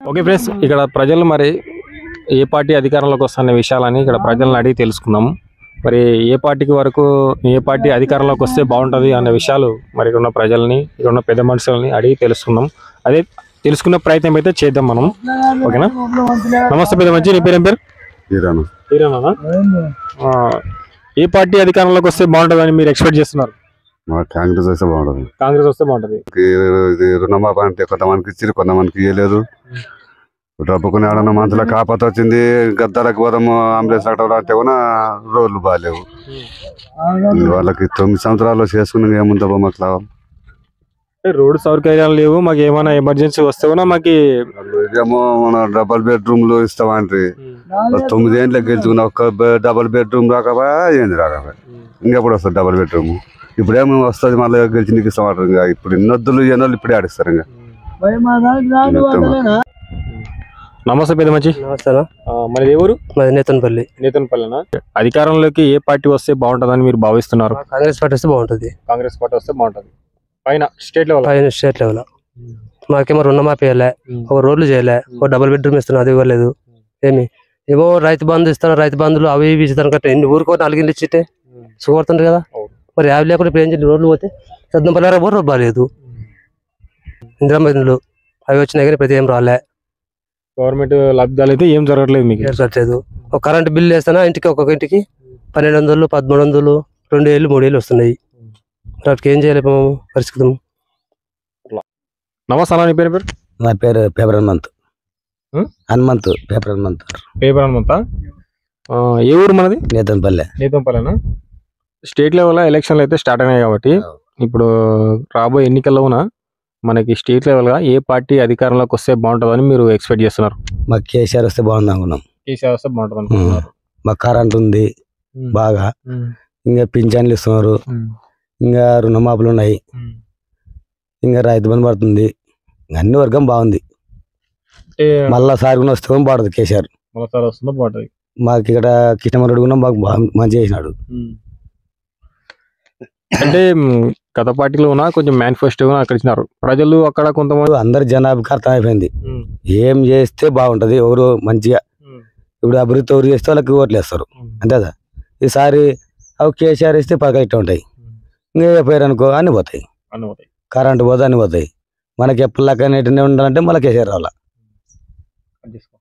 Okay friends ఇక్కడ ప్రజలు మరి ఏ పార్టీ అధికారంలోకి వస్తున్న విషయాలని ఇక్కడ ప్రజలను అడిగి తెలుసుకుందాం మరి ఏ పార్టీకి వరకు ఏ పార్టీ అధికారంలోకి వస్తే బాగుంటుంది అనే విషయాలు మరి ఇక్కడ ఉన్న ప్రజల్ని ఇక్కడ ఉన్న పెద్ద మనుషులని అడిగి తెలుసుకుందాం అదే తెలుసుకునే ప్రయత్నం అయితే చేద్దాం మనం ఓకేనా నమస్తే పెద్ద మంచి నీ పేరు ఏం పేరు ఇరాను హీరోనా ఆ, ఏ పార్టీ అధికారంలోకి వస్తే బాగుంటుందని మీరు ఎక్స్పెక్ట్ చేస్తున్నారు మా కాంగ్రెస్ వస్తే బాగుంటుంది కాంగ్రెస్ వస్తే బాగుంటుంది ఇది రుణమాఫీ అంటే కొంతమందికి ఇచ్చి కొంతమందికి ఇవ్వలేదు డబ్బుకుని ఆడన్న మంత్లో కాపత వచ్చింది గద్దాలకు పోదాము అంబులెన్స్ అక్కడ అంటే కూడా రోడ్లు బాగాలేవు వాళ్ళకి తొమ్మిది సంవత్సరాలు చేసుకుని ఏముందో మాకు లాభం అంటే రోడ్డు సౌకర్యాలు లేవు మాకు ఏమైనా ఎమర్జెన్సీ వస్తే కూడా మాకు ఇదేమో మన డబల్ బెడ్రూమ్లు ఇస్తామంటే తొమ్మిది ఏండ్లకు గెలుచుకున్న ఒక్క బె- డబల్ బెడ్రూమ్ రాకపోయా ఏంది రాకపోయా ఇంకెప్పుడు వస్తుంది డబల్ బెడ్రూమ్ ఇప్పుడేమో వస్తుంది మళ్ళీ గెలిచి నీకు ఇస్తామంటారు ఇంకా ఇప్పుడు ఇన్నొద్దులు ఎన్నోళ్ళు ఇప్పుడే ఆడిస్తారు ఇంకా నమస్తే పెద్ద మంచి నమస్తేనా మరి ఎవరు మాది నేతన్పల్లి నేతన్పల్లినా అధికారంలోకి ఏ పార్టీ వస్తే బాగుంటుందని మీరు భావిస్తున్నారు కాంగ్రెస్ పార్టీ వస్తే బాగుంటుంది కాంగ్రెస్ పార్టీ వస్తే బాగుంటుంది పైన స్టేట్ లెవెల్ పైన స్టేట్ లెవెల్ మాకేమో రుణమాఫీ చేయలే ఒక రోడ్లు చేయలే ఒక డబుల్ బెడ్రూమ్ ఇస్తున్నా అది ఇవ్వలేదు ఏమి ఏమో రైతు బంధు ఇస్తాను రైతు బంధులు అవి ఇవి ఇస్తాను కట్ట ఎన్ని ఊరుకో నాలుగింటి ఇచ్చితే సుఖపడుతుంది కదా అవును. మరి అవి లేకుండా ఇప్పుడు ఏం చేయాలి రోడ్లు పోతే సద్దంపల్లారా పోరు రోడ్ బాగాలేదు ఇందిరా బంధులు అవి వచ్చినాయి కానీ ప్రతి ఏం రాలే గవర్నమెంట్ లబ్ధాలు అయితే ఏం జరగట్లేదు మీకు ఏర్పడలేదు ఒక కరెంట్ బిల్లు వేస్తానా ఇంటికి ఒక్కొక్క ఇంటికి పన్నెండు వందలు పదమూడు వందలు రెండు వేలు మూడు వేలు వస్తున్నాయి మరి వాటికి ఏం చేయాలి మేము పరిస్థితి నమస్తే అన్న నీ పేరు పేరు నా పేరు పేపర్ హనుమంత్ హ్మ్? హనుమంత్ పేపర్ హనుమంత్ పేపర్ హనుమంత ఆ, ఏ ఊరు మనది నేతంపల్లె నేతంపల్లినా స్టేట్ లెవెల్ ఎలక్షన్లు అయితే స్టార్ట్ అయినాయి కాబట్టి ఇప్పుడు రాబోయే ఎన్నికల్లోన మనకి స్టేట్ లెవెల్ గా ఏ పార్టీ అధికారంలోకి వస్తే బాగుంటుందని మీరు ఎక్స్పెక్ట్ చేస్తున్నారు మాకు కేసీఆర్ వస్తే బాగుంది అనుకున్నాం కేసీఆర్ వస్తే బాగుంటుంది అనుకుంటున్నారు మాకు కరెంట్ ఉంది ఉమ్, బాగా ఉమ్, ఇంకా పింఛన్లు ఇస్తున్నారు ఉమ్, ఇంకా రుణమాపులు ఉన్నాయి ఉమ్. ఇంకా రైతు బంధు పడుతుంది ఇంకా అన్ని వర్గం బాగుంది అంటే మళ్ళా సారి కూడా వస్తే కూడా బాగుంటుంది కేసీఆర్ మొదటిసారి వస్తుందో బాగుంటుంది మాకు ఇక్కడ కృష్ణమరెడ్డి కూడా మాకు బాగా మంచిగా చేసినాడు అంటే మ్, గత పార్టీలో ఉన్న కొంచెం మేనిఫెస్టో అక్కడ ఇచ్చినారు ప్రజలు అక్కడ కొంతమంది అందరి జనాభాకి అర్థం అయిపోయింది ఉమ్, ఏం చేస్తే బాగుంటది ఎవరు మంచిగా ఉమ్, ఇప్పుడు అభివృద్ధి ఎవరు చేస్తే వాళ్ళకి ఓట్లు వేస్తారు ఉమ్, అంతేదా ఈసారి అవి కేసీఆర్ ఇస్తే పథకాలు ఇట్లా ఉంటాయి ఇంకా ఏ పేరు అనుకో అన్ని పోతాయి అన్నీ పోతాయి. కరెంట్ పోతే అన్ని పోతాయి మనకి ఎప్పటిలాగా నీటినే ఉండాలంటే మళ్ళీ కేసీఆర్ రావాలా అది చేసుకో.